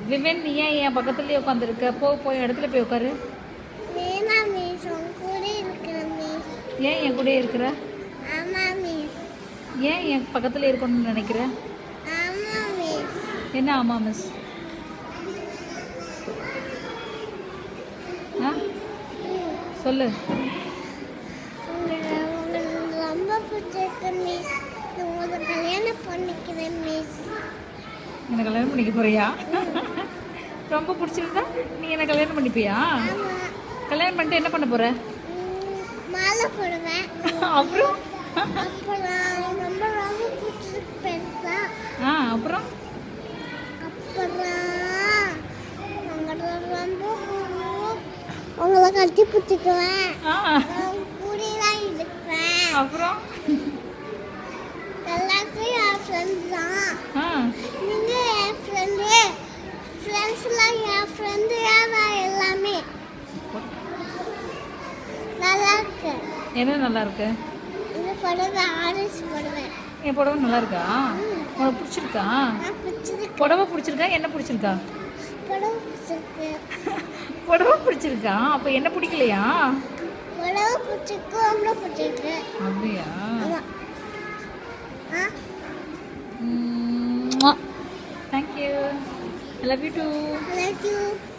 விவேன் நீ ஏன் என் பக்கத்துலயே உட்காந்துருக்க போ போய் இடத்துல போய் உட்காரு வேணாம் மிஸ் உங்க கூட இருக்கிற மிஸ் ஏன் என் கூடயே இருக்கிற ஆமா மிஸ் ஏன் என் பக்கத்துல இருக்கணும்னு நினைக்கிற ஆமா மிஸ் என்ன ஆமா மிஸ் ஆ சொல்லு உங்களை உங்களுக்கு ரொம்ப பிடிச்சிருக்கு மிஸ் உங்களை கல்யாணம் பண்ணிக்கிறேன் மிஸ் என்ன கல்யாணம் பண்ணிக்க போறியா ரொம்ப பிடிச்சிருந்தா நீ என்ன கல்யாணம் பண்ணிப்பியா ஆமா கல்யாணம் பண்ணிட்டு என்ன பண்ண போற ம், மாலை போடுவேன் அப்புறம் அப்புறம் ரொம்ப ரொம்ப பிடிச்சிருக்கு பெருசா ஆ அப்புறம் அப்புறம் உங்களை ரொம்ப உங்களை கட்டி பிடிச்சிக்குவேன் ஆ கூடியெல்லாம் இருப்பேன் அப்புறம் எல்லாத்தையும் என் ஃப்ரெண்ட்ஸ் தான் ஆ நீங்க என் ஃப்ரெண்டு ஃப்ரெண்ட்ஸ்லாம் என் ஃப்ரெண்டு தான் எல்லாமே நல்லா இருக்கு என்ன நல்லா இருக்கு இந்த புடவை ஆரஞ்சு புடவை என் புடவை நல்லா இருக்கா உனக்கு பிடிச்சிருக்கா நான் பிடிச்சிருக்கு புடவை பிடிச்சிருக்கா என்ன பிடிச்சிருக்கா புடவை பிடிச்சிருக்கு புடவை பிடிச்சிருக்கா அப்போ என்ன பிடிக்கலையா புடவை பிடிச்சிருக்கு ரொம்ப பிடிச்சிருக்கு அப்படியா ஆமா ஆ thank you I love you too love you